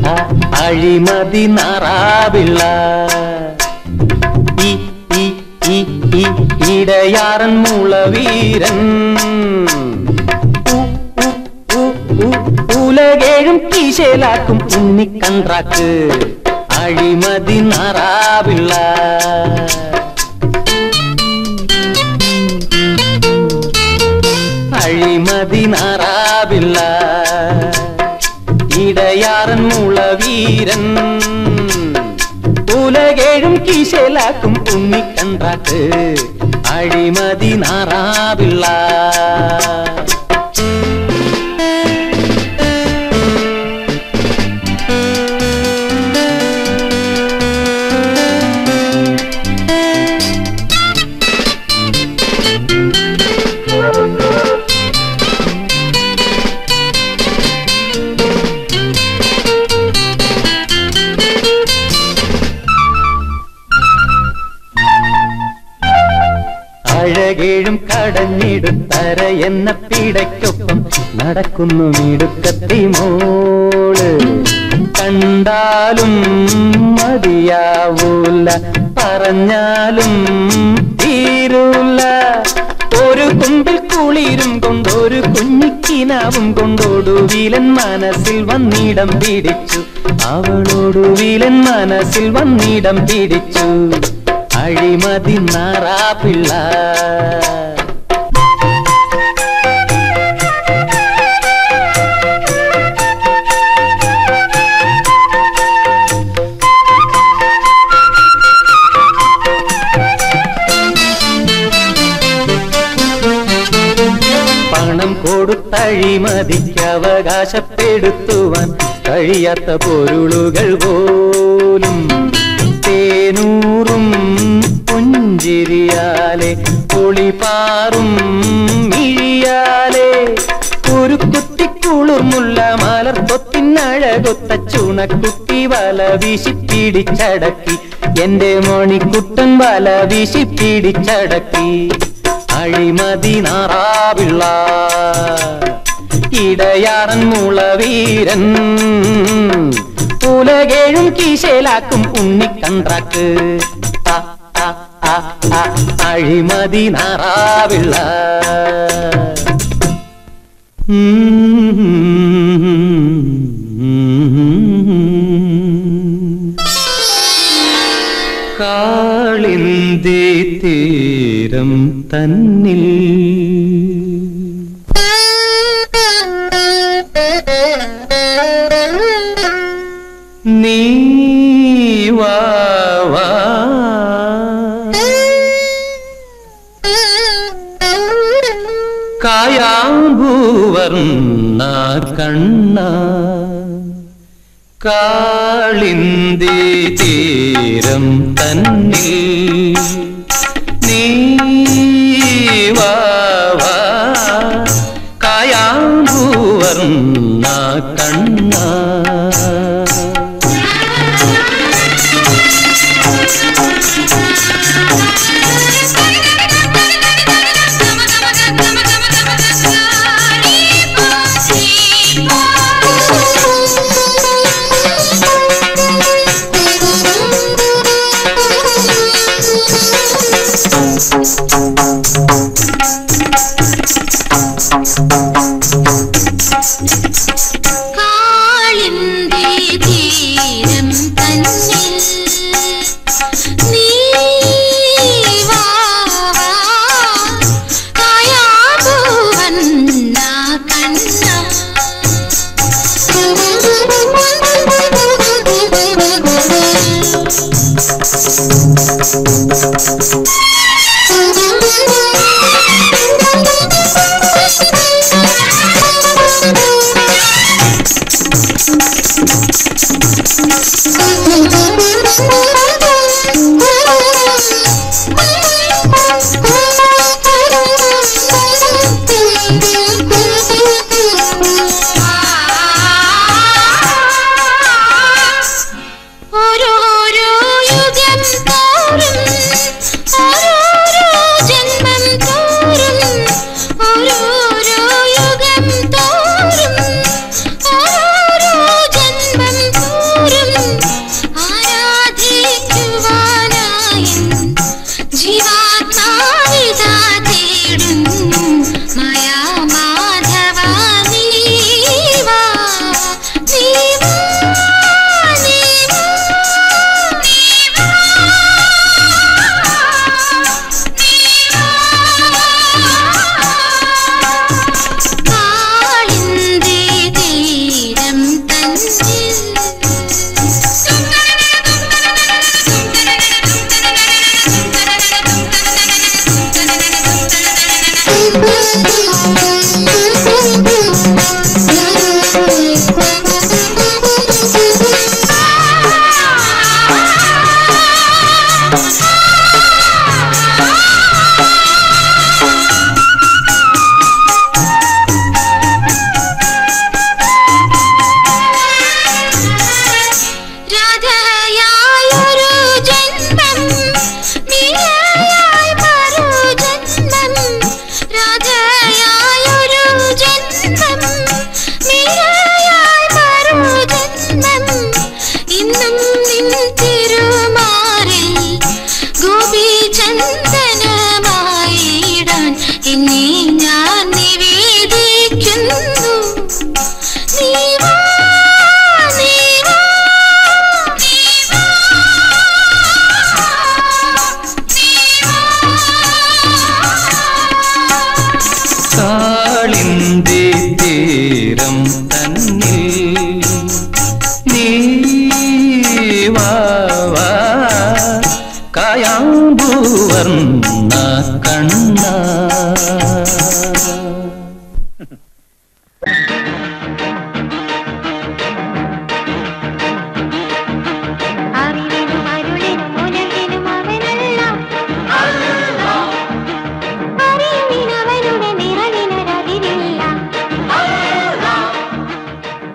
ആ, അഴിമതി നാറാവിള്ള ഈ ഈ ഈ ഈ ഇടയാറൻ മുളവീരൻ ഉ, ഉ, ഉ, ഉ, ഉലകേഴും കീശയിലാക്കും ഉണ്ണിക്കൺട്രാക്ക് അഴിമതി നാറാവിള്ള അഴിമതി നാറാവിള്ള ഇടയാറൻ മുളവീരൻ ഉലകേഴും കീശയിലാക്കും ഉണ്ണിക്കൺട്രാക്ക് അഴിമതി നാറാവിള്ള അഴകേഴും കടഞ്ഞിടുത്തര എന്ന പീഡയ്ക്കൊപ്പം നടക്കുന്നു മിടുക്കത്തി മോള് കണ്ടാലും മതിയാവൂല പറഞ്ഞാലും തീരൂല ഒരു കുമ്പിൽ കുളിരും കൊണ്ടൊരു കുഞ്ഞിക്കിനാവും കൊണ്ടൊടുവിലൻ മനസ്സിൽ വന്നിടം പിടിച്ചു അവളൊടുവിലൻ മനസ്സിൽ വന്നിടം പിടിച്ചു അഴിമതി നാറാപ്പിള്ള പണം കൊടുത്തഴിമതിക്ക് അവകാശപ്പെടുത്തുവാൻ കഴിയാത്ത പൊരുളുകൾ പോലും തേനൂറും പുഞ്ചിരിയാലെ ഒളിപാറും മിഴിയാലെ ഒരു കുത്തിക്കുളിർമുള്ള മലർ തൊത്തിനഴകൊത്ത ചുണക്കുത്തി വല വീശി പിടിച്ചടക്കി എന്റെ മണിക്കുട്ടൻ വല വീശി പിടിച്ചടക്കി അഴിമതി നാറാവിള്ള ഇടയാറൻ മുളവീരൻ ഉലകേഴും കീശയിലാക്കും ഉണ്ണിക്കൺട്രാക്ക് ആ, ആ, ആ, ആ, അഴിമതി നാറാവിള്ള കാളിന്തി തീരം തന്നിൽ നീ വാ വാ കായാമ്പൂവർണ്ണ കണ്ണ കാളിന്തി തീരം തന്നിൽ നീ വാ വാ കായാമ്പൂവർണ്ണ കണ്ണ കാളിന്തി തീരം തന്നിൽ നീ വാ വാ കായാഭുവന്ന കണ്ണ ഓരോരോ യുഗം തോറും ഓരോ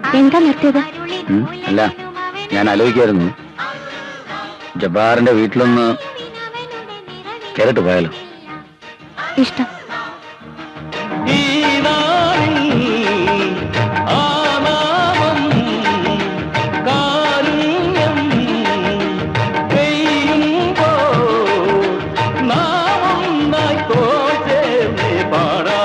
എന്താ നിർത്തിയത് ഉം, അല്ല ഞാൻ ആലോചിക്കായിരുന്നു ജബ്ബാറിന്റെ വീട്ടിലൊന്ന് കേറിട്ട് പോയാലോ ഇഷ്ടം ഈ നാളിൽ ആ നാമം കാരുണ്യം പെയ്യുമ്പോൾ നാം ഒന്നായി തോറ്റേർന്നേ പാടാം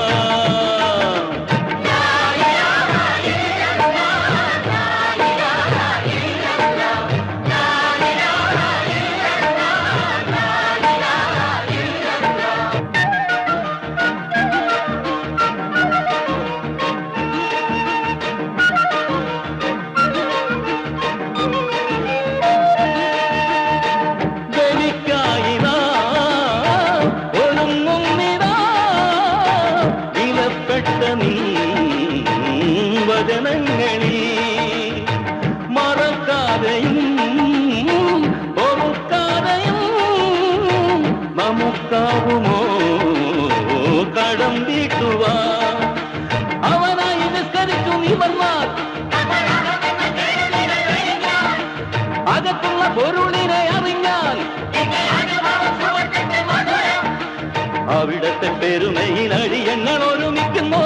ബലിക്കായി നാം ഒരുങ്ങുന്നിതാ വിലപ്പെട്ട നീ വചനങ്ങളിൽ മറക്കാതെയും പൊറുക്കാതെയും നമുക്കാവുമോ കടം വീട്ടുവാ അവനായി നിസ്കരിച്ചു നീ വന്നാൽ അകത്തുള്ള പൊരുളിനെ അറിഞ്ഞാൽ അവിടത്തെ പെരുമയിൽ അടിയങ്ങൾ ഒരുമിക്കുന്നു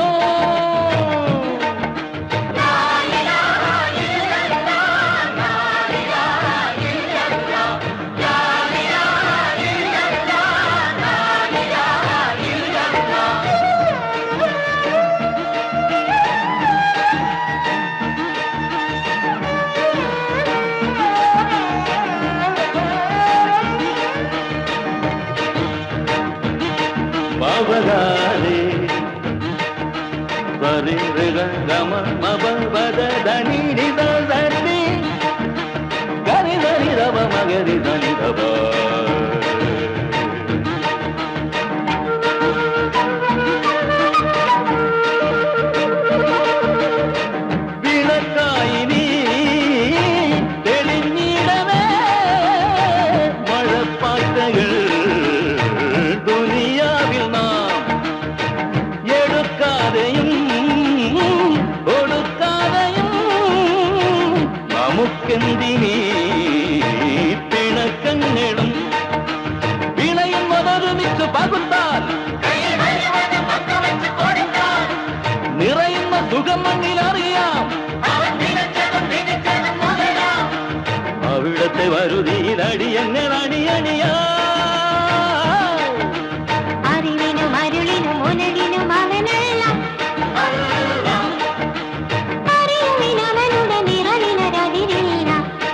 പവകാലേ സരി ഋഗ ഗമ മപ പദ ധനി നിധ സരി ഗരി ധനി രവ മഗരി ധനി രവ വിളക്കായി നീ തെളിഞ്ഞിടവേ മഴപ്പാറ്റകൾ ദുനിയാവിൽ നാം എടുക്കാതെയും കൊടുക്കാതെയും നമുക്കെന്തിനീ പിണക്കങ്ങളും വിളയുന്നതൊരുമിച്ച് പകുത്താൽ നിറയുന്ന സുഖം മണ്ണിലറിയാം അവിടത്തെ വരുതിയിൽ അടിയങ്ങൾ അടിയണിയാ അറിവിനും അരുളിനും ഉലകിനും അവനുള്ള അറിവിനവനുടെ നിറവിനൊരതിരില്ല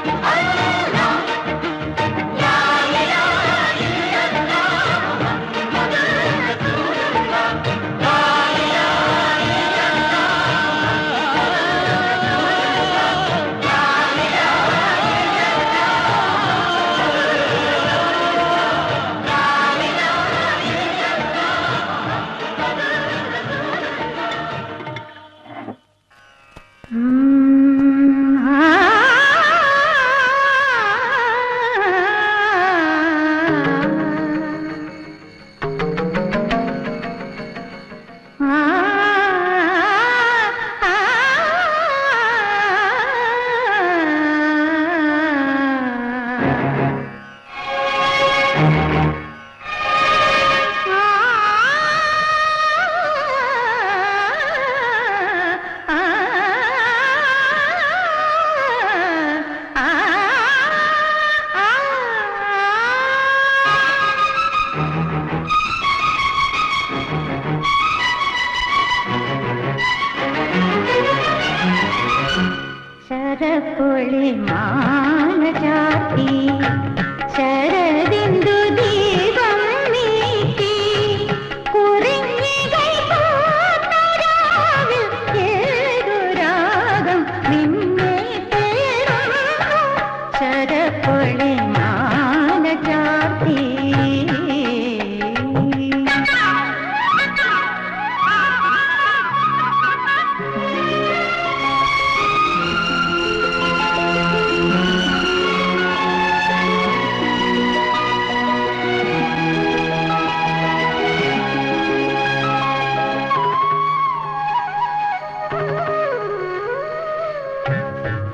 ശരപ്പൊളി മാല ചാത്തി ശരദിന്ദു ദീപം നീട്ടി കുറിഞ്ഞികൈ പൂത്തരാവിൽ ഏതു രാഗം നിന്നെ തേടുന്നു ശരപ്പൊളി മാല ചാത്തി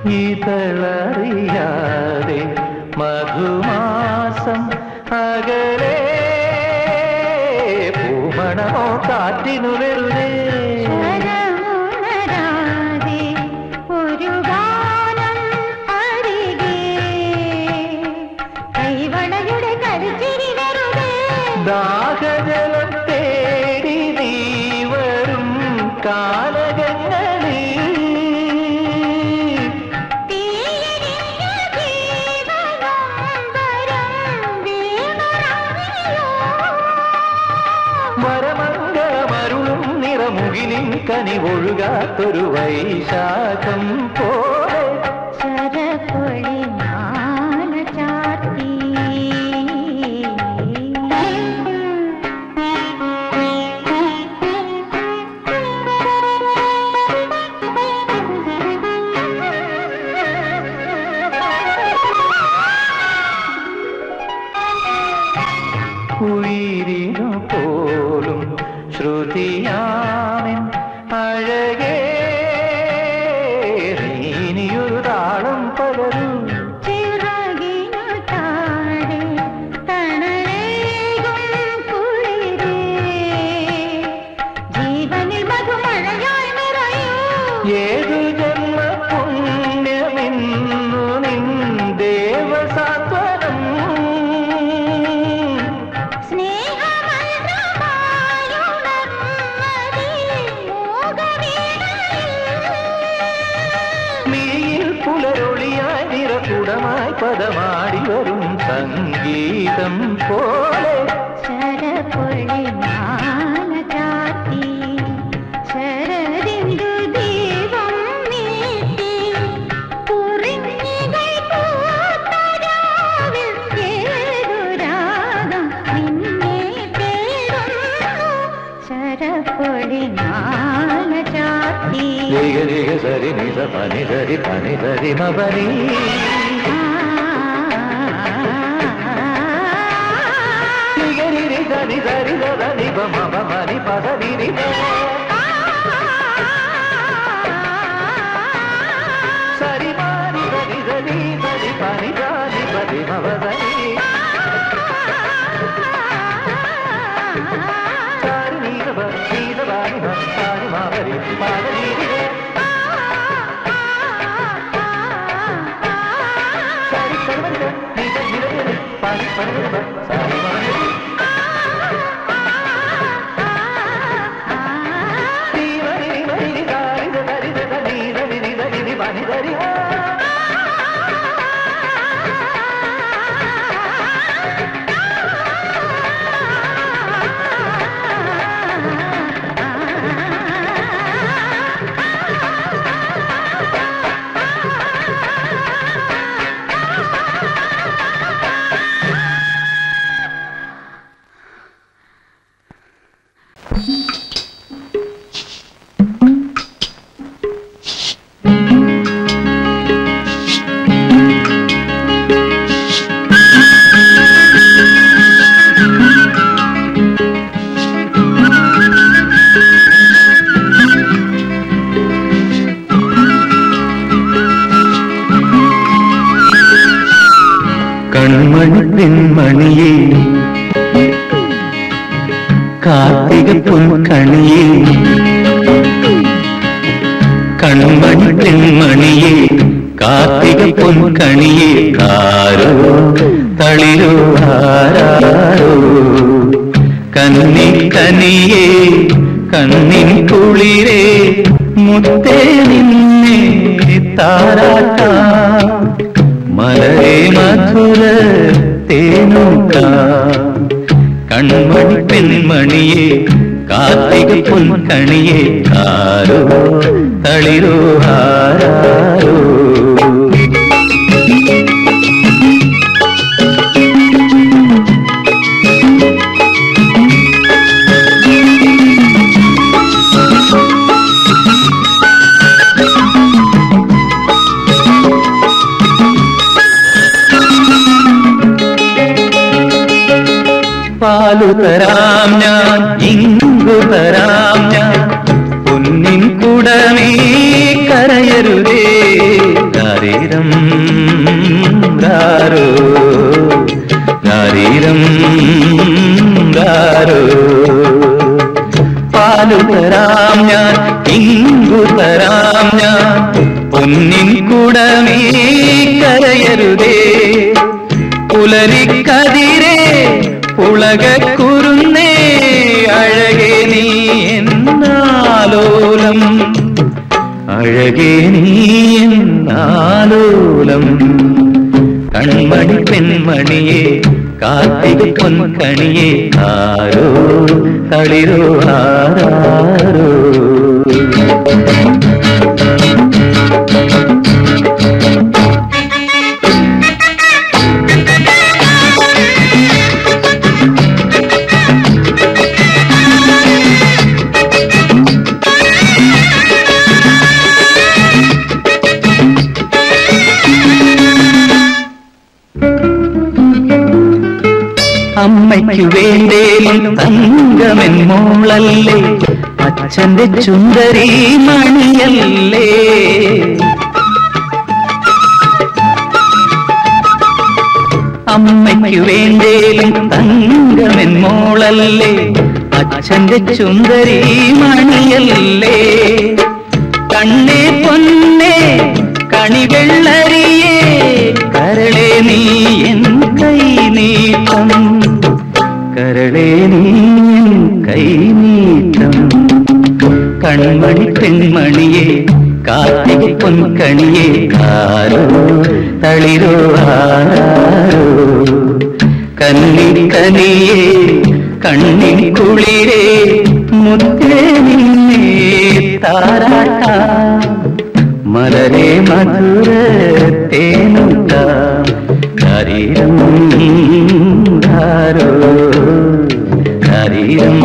ഇതളറിയാതെ മധുമാസം അകലെ പൂമണമോ കാറ്റിനു വെറുതെ സ്വരമുണരാതെ ഒരു ഗാനം അരികെ കൈവളയുടെ കരിച്ചിരി വെറുതെ ദാഹജലം തേടി നീ വരും കാലകങ്ങളിൽ തീയരിഞ്ഞ ജീവനൊമ്പരം വീണുറങ്ങിയോ മരമംഗമരുളും നിറമുകിലിൻ കനി ഒഴുകാത്തൊരു വൈശാഖം പോലെ ശരപ്പൊളി മാല ചാർത്തി ഉയിരിനു പോലും ശ്രുതിയാമിൻ അഴകേ നീനിയൊരു താളം പകരൂ ചിറകിനു താഴെ തണലേകും കുളിരേ ജീവനിൽ മധുമഴയായി നിറയൂ ഏതു ജന്മ പുണ്യമിന്നു നിൻ ദേവസാത്വനം നീയിൽ പുലരൊളിയായി നിറകുടമായി പദമാടി വരും സംഗീതം പോലെ ശരപ്പൊളി മാല ചാത്തി ശരദിന്ദു ദീപം നീട്ടി കുറിഞ്ഞികൾ പൂത്തരാവിൽ ഏതു രാഗം നിന്നെ തേടുന്നു ശരപ്പൊളി മാല ചാത്തി രിഗ രിഗ സരി നിസ പനി സരി പനി സരി മപനി രിഗ രിരി സരി സരി സരി മമ മനി പദനി രിഗ സരി മാനി സരി സരി സരി പനി സരി പതി മവസരി സാരി നീത പ നീത പാനി മ സാരി മാവരി പാദനി രിഗ സാരി സർവരിത നീത നിരവര പാനി പരവര സാരി മവരി നീവരി മരി സാരി സരി സരി സരി സരി സരി പനി സരി കൺമണി പെൺമണിയേ കാർത്തിക പൊൻകണിയേ കൺമണി പെൺമണിയേ കാർത്തിക പൊൻകണിയേ കാരോ തളിരോ ആരാരോ കന്നി കനിയേ കണ്ണിൻ കുളിരേ മുത്തേ നിന്നെ താരാട്ടാ മലരെ മധുര തേനൂക്ക കൺമണി പെൺമണിയെ കാർത്തിക പൊൻകണിയെ കാരോ തളിരോ ആരാരോ പാലു തരാം ഞാൻ ഇങ്കു തരാം ഞാൻ പൊന്നിൻ കുടമേ കരയരുതേ തരാം ഞാൻ ഇങ്കു തരാം ഞാൻ പൊന്നിൻ കുടമേ കരയരുതേ പുലരിക്കതിരേ ഉളകക്കുരുന്നേ അഴകേ നീ എന്നാലോലം അഴകേ നീ എന്നാലോലം കൺമണി പെൺമണിയെ കാർത്തിക പൊൻകണിയെ ആരോ തളിരോ ആരാരോ അമ്മയ്ക്കു വേണ്ടേലും തങ്കമെൻ മോളല്ലേ അച്ഛന്റെ ചുന്ദരി മണിയല്ലേ അമ്മയ്ക്കു വേണ്ടേലും തങ്കമെൻ മോളല്ലേ അച്ഛന്റെ ചുന്ദരി മണിയല്ലേ കണ്ണേ പൊന്നേ കണിവെള്ളരിയേ കരളെ നീ എൻ കൈ നീട്ടം കരളെ നീ എൻ കൈ നീട്ടം കൺമണി പെൺമണിയെ കാർത്തിക പൊൻകണിയെ ആരോ തളിരോ ആരോ കന്നി കനിയെ കണ്ണിൻ കുളിരേ മുത്തേ നിന്നെ താരാട്ടാ മലരെ മധുര തേനുക ശരീരം ധാരോ ശരീരം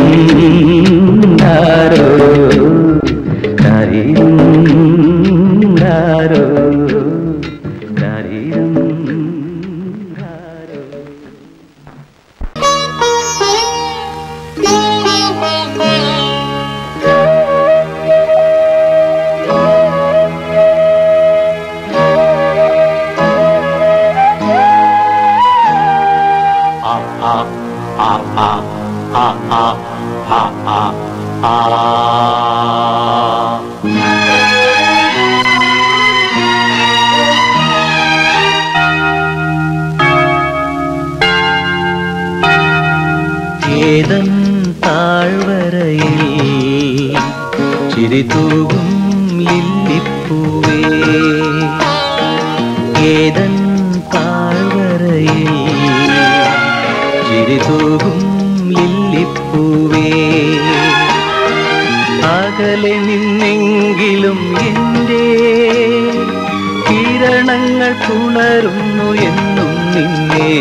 ധാരോ ശരീരം ധാരോ ശരീരം ധാരോ ഏതൻ താഴ്വരയിൽ ചിരിതൂകും ലില്ലിപ്പൂവേ ഏതൻ താഴ്വരയിൽ ചിരിതൂകും ലില്ലിപ്പൂവേ അകലെ നിന്നെങ്കിലും എൻ്റെ കിരണങ്ങൾ പുണരുന്നു എന്നും നിന്നെ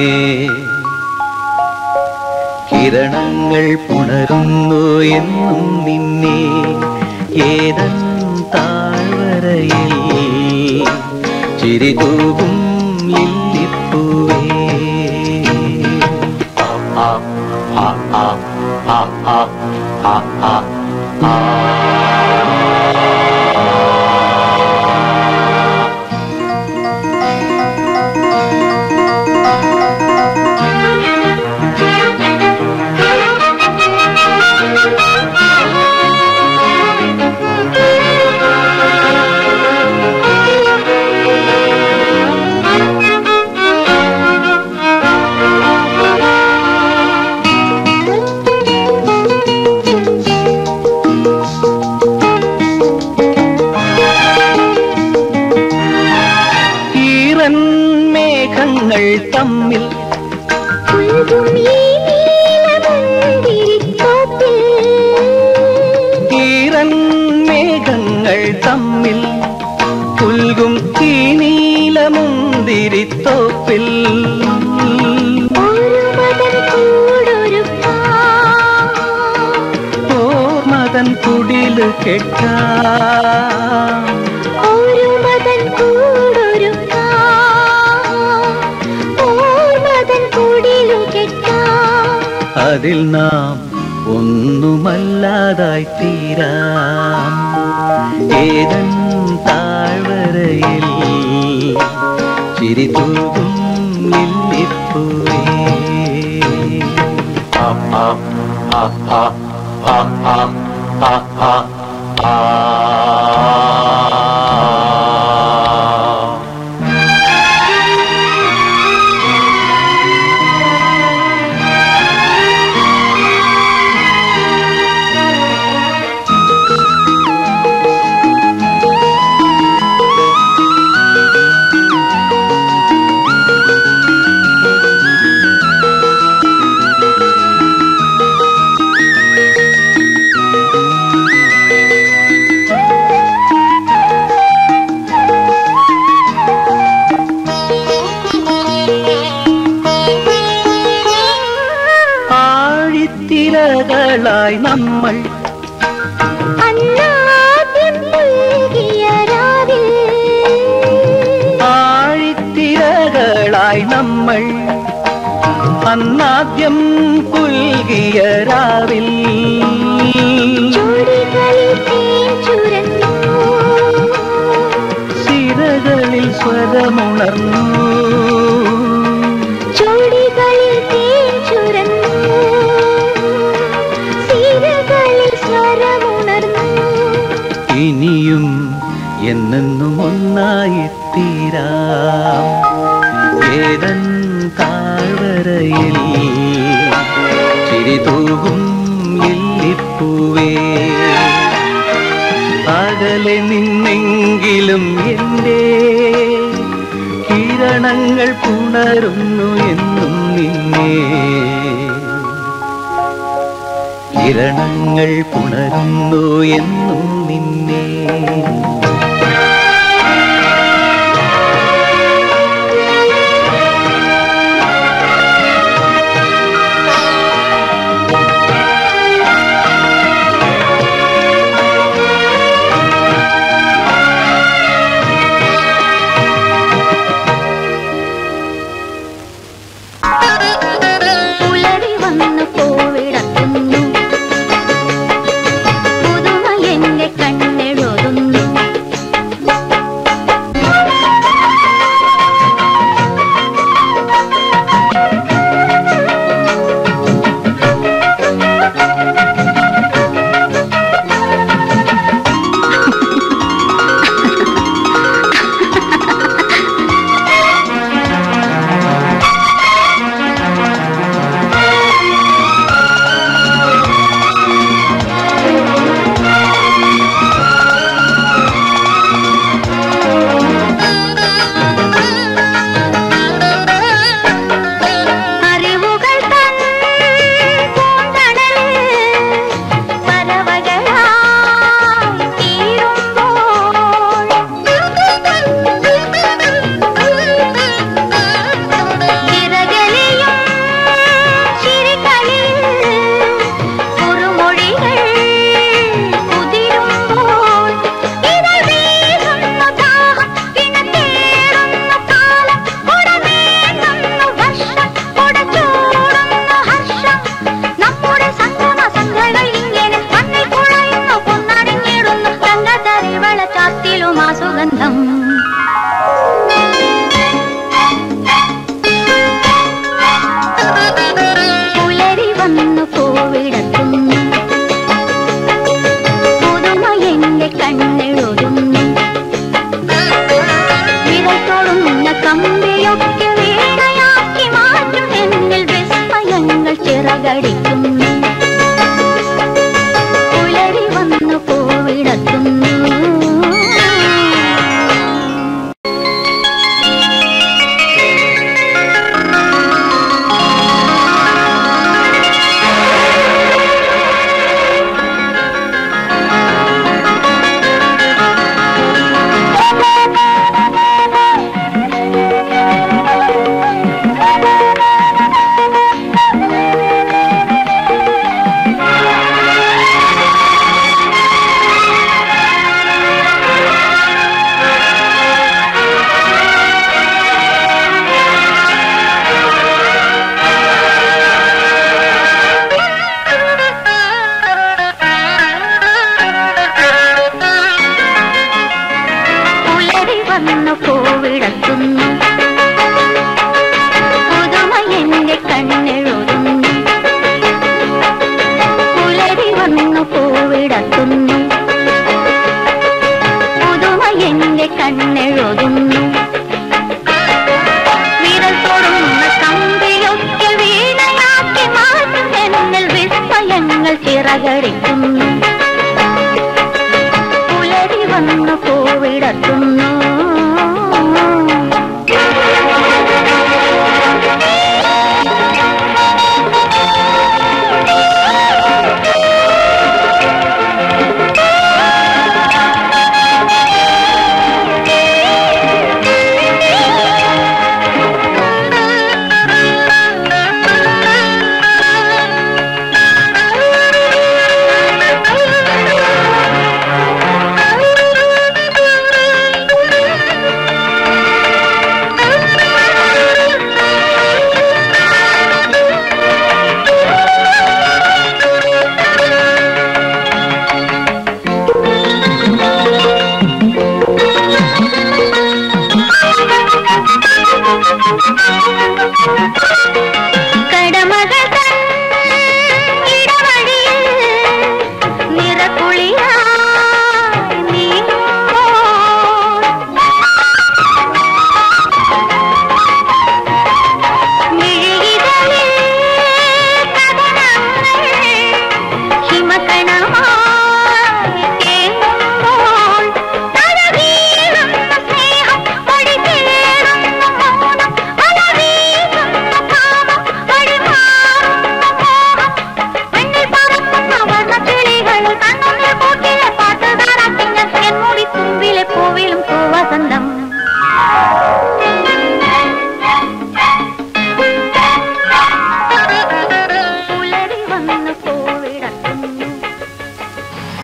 കിരണങ്ങൾ പുണരുന്നു എന്നും നിന്നെ ഏതൻ താഴ്വരയിൽ ചിരിതൂകും ലില്ലിപ്പൂവേ ആ ആ ആ ആ ആ ആ ആ ആ ഈറൻ മേഘങ്ങൾ തമ്മിൽ ഈറൻ മേഘങ്ങൾ തമ്മിൽ പുൽകും ഈ നീലമുന്തിരിത്തോപ്പിൽ ഓർമതൻ കുടില് കെട്ടാം അതിൽ നാം ഒന്നുമല്ലാതായി തീരാം ഏതൻ താഴ്വരയിൽ ചിരി തൂകും ലില്ലിപ്പൂവേ ആ ആ ആ ആ ആ ആ ആ ആ ആഴിത്തിരകളായി നമ്മൾ അന്നാദ്യം പുൽകിയ രാവിൽ ആഴിത്തിരകളായി നമ്മൾ അന്നാദ്യം പുൽകിയ രാവിൽ ചുടികളിൽ തേൻ ചുരന്നു സിരകളിൽ സ്വരമുണർന്നു ചുടികളിൽ തേൻ ചുരന്നു സിരകളിൽ സ്വരമുണർന്നു ഇനിയും എന്നെന്നും ഒന്നായി തീരാം ഏതൻ താഴ്വരയിൽ ചിരി തൂകും ഇല്ലിപ്പൂവേ അകലെ നിന്നെങ്കിലും എൻ്റെ കിരണങ്ങൾ പുണരുന്നു എന്നും നിന്നെ കിരണങ്ങൾ പുണരുന്നു എന്നും നിന്നെ പുലരി വന്നു പൂവിടത്തുന്നു പുതുമ എന്റെ കണ്ണെഴുതുന്നു അറിവുകൾ തൻ പൂന്തണൽ പറവകളായി തീരുമ്പോൾ ചിറകലിയും ചിരികളിൽ കുറുമൊഴികൾ കുതിരുമ്പോൾ ഇതൾ വീഴുന്നു ദാഹം കിണറ്റേറുന്നു കാലം കുടമേറുന്നു വർഷം കുടച്ചൂടുന്നു ഹർഷം നമ്മുടെ സംഗമ സന്ധ്യകൾ ഇങ്ങനെ മണ്ണിൽ കുഴയുന്നു പൊന്നണിഞ്ഞിടുന്നു തങ്കത്തറി വെള്ളച്ചാത്തിലും ആ സുഗന്ധം പുലരി വന്നു പൂവിടത്തുന്നു പുതുമ എന്റെ കണ്ണെഴുതുന്നു വിരൽ തൊടുന്ന കമ്പിയൊക്കെ വീണയാക്കി മാറ്റും എന്നിൽ വിസ്മയങ്ങൾ ചിറകടിക്കുന്നു പുലരി വന്നു പൂവിടത്തുന്നു പുലരി വന്നു പൂവിടത്തുന്നു പുതുമ എന്റെ കണ്ണെഴുതുന്നു പുലരി വന്നു പൂവിടത്തുന്നു കണ്ണെഴുതുന്നു വിരൽ തൊടുന്ന കമ്പിയൊക്കെ വീണയാക്കി മാറ്റും എന്നിൽ വിസ്മയങ്ങൾ ചിറകടിക്കുന്നു പുലരി വന്നു പൂവിടത്തുന്നു